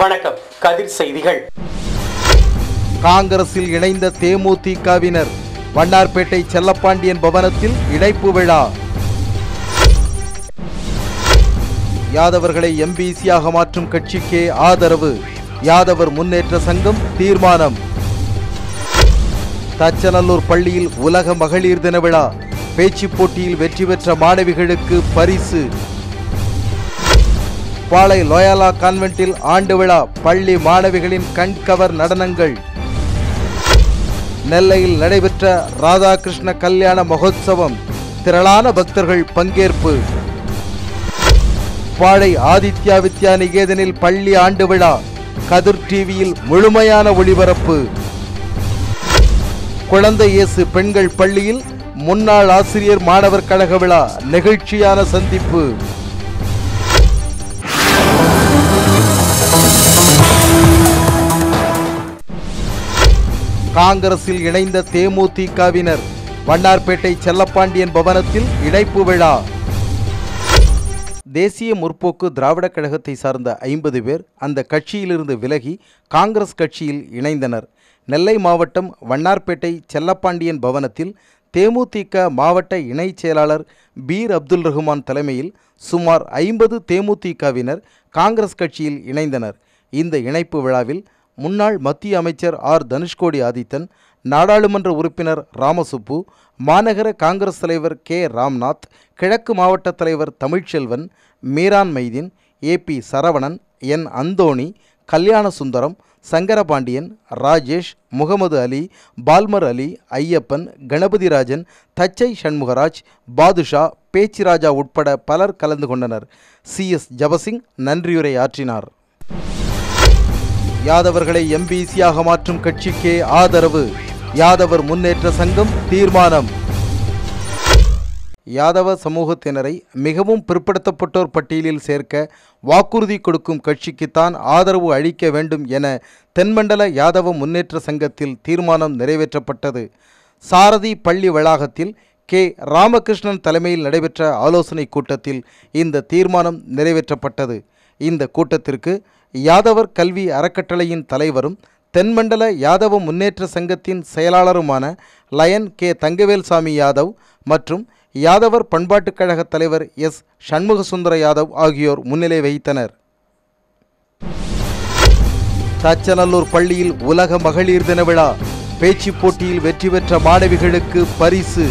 வணக்கம் கதிர் செய்திகள் காங்கிரஸில் இணைந்த தேமுதிகவினர் வண்ணார்பேட்டை செல்லப்பாண்டியன் பவனத்தில் இணைப்பு விழா யாதவர்களை எம்பிசியாக மாற்றும் கட்சிக்கே ஆதரவு யாதவர் முன்னேற்ற சங்கம் தீர்மானம் தச்சநல்லூர் பள்ளியில் உலக மகளிர் தின விழா பேச்சுப் போட்டியில் வெற்றி பெற்ற மாணவிகளுக்கு பரிசு பாளை லோயாலா கான்வென்ட்டில் ஆண்டு விழா பள்ளி மாணவிகளின் கண்கவர் நடனங்கள் நெல்லையில் நடைபெற்ற ராதாகிருஷ்ண கல்யாண மகோத்சவம் திரளான பக்தர்கள் பங்கேற்பு பாளை ஆதித்யா வித்யா நிகேதனில் பள்ளி ஆண்டு விழா கதிர் டிவியில் முழுமையான ஒளிபரப்பு குழந்தை இயேசு பெண்கள் பள்ளியில் முன்னாள் ஆசிரியர் மாணவர் கழக விழா நெகிழ்ச்சியான சந்திப்பு காங்கிரஸில் இணைந்த தேமுதிகவினர் வண்ணார்பேட்டை செல்லப்பாண்டியன் பவனத்தில் இணைப்பு விழா தேசிய முற்போக்கு திராவிட கழகத்தை சார்ந்த ஐம்பது பேர் அந்த கட்சியிலிருந்து விலகி காங்கிரஸ் கட்சியில் இணைந்தனர் நெல்லை மாவட்டம் வண்ணார்பேட்டை செல்லப்பாண்டியன் பவனத்தில் தேமுதிக மாவட்ட இணைச் செயலாளர் பீர் அப்துல் ரஹ்மான் தலைமையில் சுமார் ஐம்பது தேமுதிகவினர் காங்கிரஸ் கட்சியில் இணைந்தனர் இந்த இணைப்பு விழாவில் முன்னாள் மத்திய அமைச்சர் ஆர் தனுஷ்கோடி ஆதித்தன் நாடாளுமன்ற உறுப்பினர் ராமசுப்பு மாநகர காங்கிரஸ் தலைவர் கே ராம்நாத் கிழக்கு மாவட்ட தலைவர் தமிழ்ச்செல்வன் மீரான் மைதீன் ஏபி சரவணன் என் அந்தோணி கல்யாண சுந்தரம் சங்கரபாண்டியன் ராஜேஷ் முகமது அலி பால்மர் அலி ஐயப்பன் கணபதிராஜன் தச்சை சண்முகராஜ் பாதுஷா பேச்சிராஜா உட்பட பலர் கலந்து கொண்டனர் சி எஸ் ஜபசிங் நன்றியுரை ஆற்றினார் யாதவர்களை எம்பிசியாக மாற்றும் கட்சிக்கே ஆதரவு யாதவர் முன்னேற்ற சங்கம் தீர்மானம் யாதவ சமூகத்தினரை மிகவும் பிற்படுத்தப்பட்டோர் பட்டியலில் சேர்க்க வாக்குறுதி கொடுக்கும் கட்சிக்குத்தான் ஆதரவு அளிக்க வேண்டும் என தென்மண்டல யாதவ முன்னேற்ற சங்கத்தில் தீர்மானம் நிறைவேற்றப்பட்டது சாரதி பள்ளி வளாகத்தில் கே ராமகிருஷ்ணன் தலைமையில் நடைபெற்ற ஆலோசனை கூட்டத்தில் இந்த தீர்மானம் நிறைவேற்றப்பட்டது இந்த கூட்டத்திற்கு யாதவர் கல்வி அறக்கட்டளையின் தலைவரும் தென்மண்டல யாதவ முன்னேற்ற சங்கத்தின் செயலாளருமான லயன் கே தங்கவேல்சாமி யாதவ் மற்றும் யாதவர் பண்பாட்டுக் கழக தலைவர் எஸ் சண்முகசுந்தர யாதவ் ஆகியோர் முன்னிலை வகித்தனர் தச்சநல்லூர் பள்ளியில் உலக மகளிர் தின விழா பேச்சுப் போட்டியில் வெற்றி பெற்ற மாணவிகளுக்கு பரிசு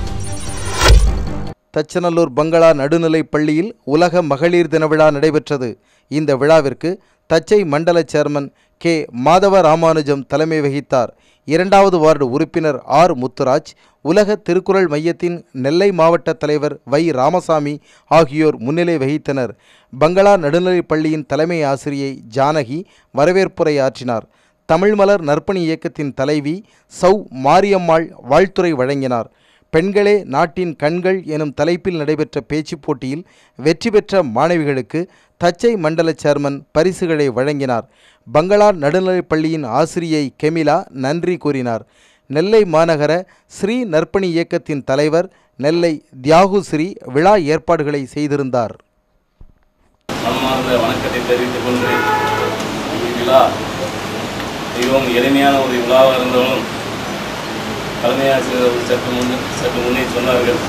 தச்சநல்லூர் பங்களா நடுநிலைப் பள்ளியில் உலக மகளிர் தின விழா நடைபெற்றது இந்த விழாவிற்கு தச்சை மண்டல சேர்மன் கே மாதவ ராமானுஜம் தலைமை வகித்தார் இரண்டாவது வார்டு உறுப்பினர் ஆர் முத்துராஜ் உலக திருக்குறள் மையத்தின் நெல்லை மாவட்ட தலைவர் வை ராமசாமி ஆகியோர் முன்னிலை வகித்தனர் பங்களா நடுநிலைப் பள்ளியின் தலைமை ஆசிரியை ஜானகி வரவேற்புரை ஆற்றினார் தமிழ்மலர் நற்பணி இயக்கத்தின் தலைவி சௌ மாரியம்மாள் வாழ்த்துரை வழங்கினார் பெண்களே நாட்டின் கண்கள் எனும் தலைப்பில் நடைபெற்ற பேச்சுப் போட்டியில் வெற்றி பெற்ற மாணவிகளுக்கு தச்சை மண்டல சேர்மன் பரிசுகளை வழங்கினார் பங்களா நடுநிலைப் பள்ளியின் ஆசிரியை கெமிலா நன்றி கூறினார் நெல்லை மாநகர ஸ்ரீ நற்பணி இயக்கத்தின் தலைவர் நெல்லை தியாகு ஸ்ரீ விழா ஏற்பாடுகளை செய்திருந்தார் மனமார்ந்த வணக்கத்தை தெரிவித்துக் கொண்டு இவ்விழா மிகவும் எளிமையான ஒரு விழாவாக இருந்தாலும் தலைமை ஆசிரியர் அவர்கள் சற்று முன் சற்று முன்னே சொன்னார்கள்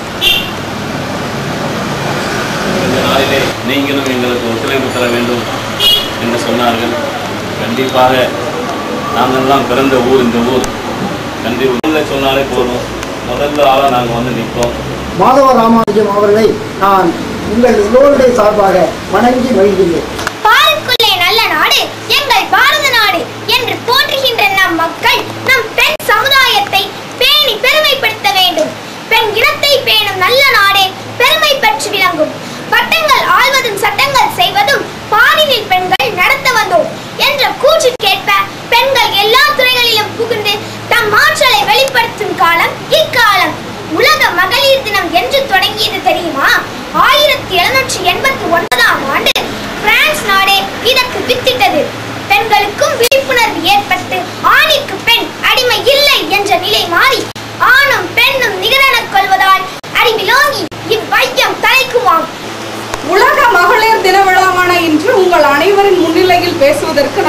இந்த நாளிலே நீங்களும் எங்களுக்கு ஒத்துழைப்பு தர வேண்டும் என்று சொன்னார்கள் கண்டிப்பாக நாங்கள்லாம் பிறந்த ஊர் இந்த ஊர் கண்டிப்பாக சொன்னாலே போதும் முதல்ல ஆளாக நாங்கள் வந்து நிற்போம் மாதவ ராமானுஜம் அவர்களை நான் உங்கள் எல்லோருடைய சார்பாக வணங்கி மகிழ்கிறேன் பாருக்குள்ளே நல்ல நாடு எங்கள் பாரத நாடு என்று போற்றுகின்ற நம் மக்கள் நம் பெண் சமுதாயத்தை பேணி பெருமைப்படுத்த வேண்டும் பெண் இனத்தை பேணும் நல்ல நாடே பெருமை பெற்று விளங்கும் பட்டங்கள் ஆள்வதும் சட்டங்கள் செய்வதும் பாலினில் பெண்கள் நடத்த வந்தோம் என்ற கூற்றுக்கேற்ப பெண்கள் எல்லா துறைகளிலும் புகுந்து தம் ஆற்றலை வெளிப்படுத்தும் காலம் இக்காலம் உலக மகளிர் தினம் என்று தொடங்கியது தெரியுமா ஆயிரத்தி எழுநூற்றி எண்பத்தி ஒன்பதாம் ஆண்டு பிரான்ஸ் நாடே இதற்கு வித்திட்டது பெண்களுக்கும் விழிப்புணர்வு ஏற்பட்டு ஆணிற்கு பெண் அடிமை இல்லை என்ற நிலை மாறி ஆணும் பெண்ணும் நிகரெனக் கொள்வதால் அறிவிலோங்கி இவ்வையம் தலைக்குமாம் உலக மகளிர் தின விழாவான இன்று உங்கள் அனைவரின் முன்னிலையில் பேச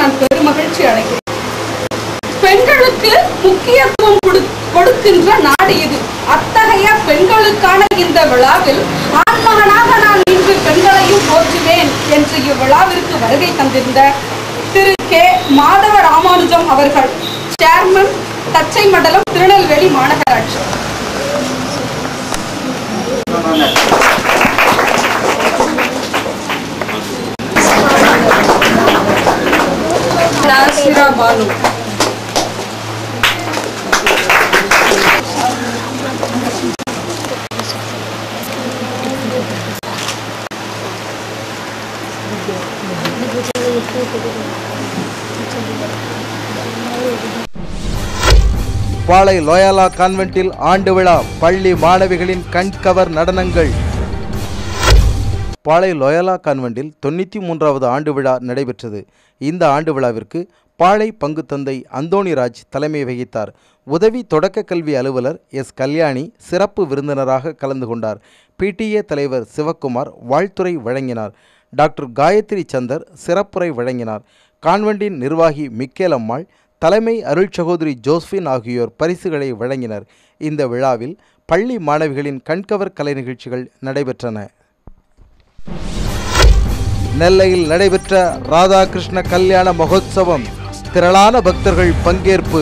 நான் பெருமகிழ்ச்சி அடைகிறேன் பெண்களுக்கு முக்கியத்துவம் கொடு- கொடுக்கின்ற நாடு இது அத்தகைய பெண்களுக்கான இந்த விழாவில் ஆண்மகனாக நான் இன்று பெண்களையும் போற்றுவேன் என்று இவ்விழாவிற்கு வருகை தந்திருந்த திரு கே மாதவ ராமானுஜம் அவர்கள் சேர்மன் தச்சை மண்டலம் திருநெல்வேலி மாநகராட்சி நாசிரா பானு பாளை லோயாலா கான்வென்ட்டில் ஆண்டு விழா பள்ளி மாணவிகளின் கண்கவர் நடனங்கள் பாளை லோயாலா கான்வென்ட்டில் தொண்ணூற்றி மூன்றாவது ஆண்டு விழா நடைபெற்றது இந்த ஆண்டு விழாவிற்கு பாளை பங்கு தந்தை அந்தோணிராஜ் தலைமை வகித்தார் உதவி தொடக்க கல்வி அலுவலர் எஸ் கல்யாணி சிறப்பு விருந்தினராக கலந்து கொண்டார் பிடிஏ தலைவர் சிவக்குமார் வாழ்த்துரை வழங்கினார் டாக்டர் காயத்ரி சந்தர் சிறப்புரை வழங்கினார் கான்வென்ட்டின் நிர்வாகி மிக்கேல் அம்மாள் தலைமை அருள் சகோதரி ஜோஸ்பின் ஆகியோர் பரிசுகளை வழங்கினர் இந்த விழாவில் பள்ளி மாணவிகளின் கண்கவர் கலை நிகழ்ச்சிகள் நடைபெற்றன நெல்லையில் நடைபெற்ற ராதாகிருஷ்ண கல்யாண மகோத்சவம் திரளான பக்தர்கள் பங்கேற்பு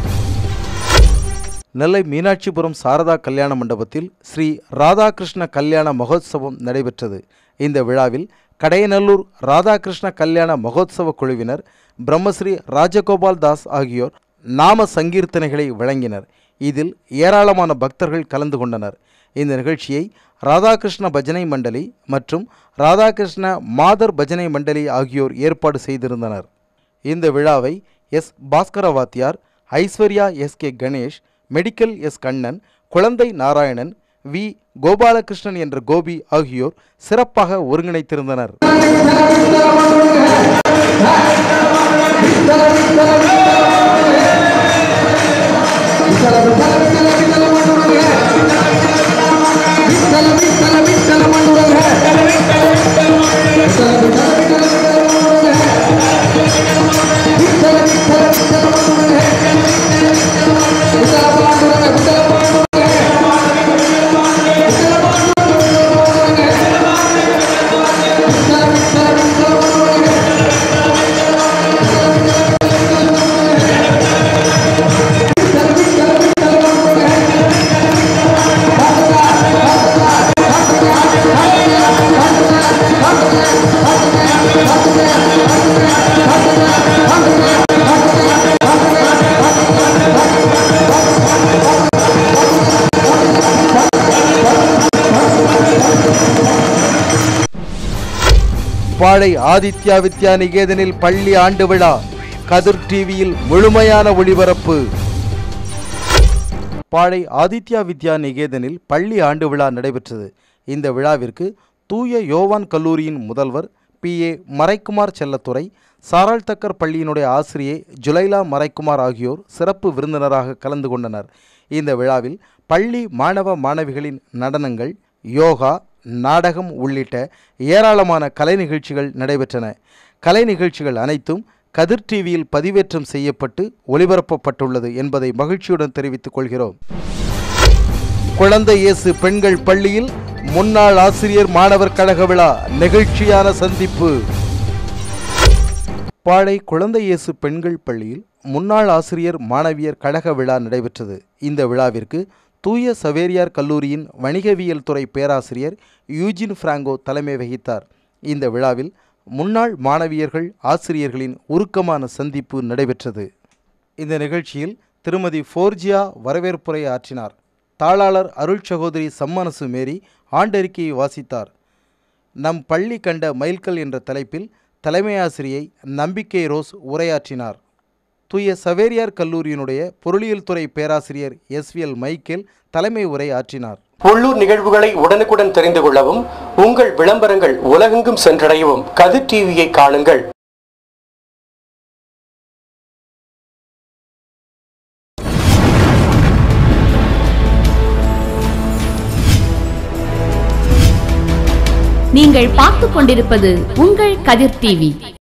நெல்லை மீனாட்சிபுரம் சாரதா கல்யாண மண்டபத்தில் ஸ்ரீ ராதாகிருஷ்ண கல்யாண மகோத்சவம் நடைபெற்றது இந்த விழாவில் கடையநல்லூர் ராதாகிருஷ்ண கல்யாண மகோத்சவ குழுவினர் பிரம்மஸ்ரீ ராஜகோபால் தாஸ் ஆகியோர் நாம சங்கீர்த்தனைகளை வழங்கினர் இதில் ஏராளமான பக்தர்கள் கலந்து கொண்டனர் இந்த நிகழ்ச்சியை ராதாகிருஷ்ண பஜனை மண்டலி மற்றும் ராதாகிருஷ்ண மாதர் பஜனை மண்டலி ஆகியோர் ஏற்பாடு செய்திருந்தனர் இந்த விழாவை S Baskaravathiyar Aishwarya S K Ganesh medical S Kannan Kuzhandai Narayanan we Gopalakrishnan என்ற கோபி ஆகியோர் சிறப்பாக ஒருங்கிணைத்திருந்தனர் பாளை ஆதித்யா வித்யா நிகேதனில் பள்ளி ஆண்டு விழா கதிர் டிவியில் முழுமையான ஒளிபரப்பு பாளை ஆதித்யா வித்யா நிகேதனில் பள்ளி ஆண்டு விழா நடைபெற்றது இந்த விழாவிற்கு தூய யோவான் கல்லூரியின் முதல்வர் பி ஏ மறைக்குமார் செல்லத்துறை சாராள் தக்கர் பள்ளியினுடைய ஆசிரியை ஜுலைலா மறைக்குமார் ஆகியோர் சிறப்பு விருந்தினராக கலந்து கொண்டனர் இந்த விழாவில் பள்ளி மாணவ மாணவிகளின் நடனங்கள் யோகா நாடகம் உள்ளிட்ட ஏராளமான கலை நிகழ்ச்சிகள் நடைபெற்றன கலை நிகழ்ச்சிகள் அனைத்தும் கதிர் டிவியில் பதிவேற்றம் செய்யப்பட்டு ஒளிபரப்பப்பட்டுள்ளது என்பதை மகிழ்ச்சியுடன் தெரிவித்துக் கொள்கிறோம் குழந்தை இயேசு பெண்கள் பள்ளியில் முன்னாள் ஆசிரியர் மாணவர் கழக விழா நெகிழ்ச்சியான சந்திப்பு பாளை குழந்தை இயேசு பெண்கள் பள்ளியில் முன்னாள் ஆசிரியர் மாணவியர் கழக விழா நடைபெற்றது இந்த விழாவிற்கு தூய சவேரியார் கல்லூரியின் வணிகவியல் துறை பேராசிரியர் யூஜின் பிராங்கோ தலைமை வகித்தார் இந்த விழாவில் முன்னாள் மாணவியர்கள் ஆசிரியர்களின் உருக்கமான சந்திப்பு நடைபெற்றது இந்த நிகழ்ச்சியில் திருமதி ஃபோர்ஜியா வரவேற்புரை ஆற்றினார் தாளாளர் அருள் சகோதரி சம்மனசு மேரி ஆண்டறிக்கையை வாசித்தார் நம் பள்ளி கண்ட மைல்கல் என்ற தலைப்பில் தலைமை ஆசிரியை நம்பிக்கை ரோஸ் உரையாற்றினார் தூய சவேரியார் கல்லூரியினுடைய பொருளியல் துறை பேராசிரியர் எஸ்விஎல் மைக்கேல் தலைமை உரை ஆற்றினார் உள்ளூர் நிகழ்வுகளை உடனுக்குடன் தெரிந்து கொள்ளவும் உங்கள் விளம்பரங்கள் உலகெங்கும் சென்றடையவும் கதிர் டிவியை காணுங்கள் நீங்கள் பார்த்துக் கொண்டிருப்பது உங்கள் கதிர் டிவி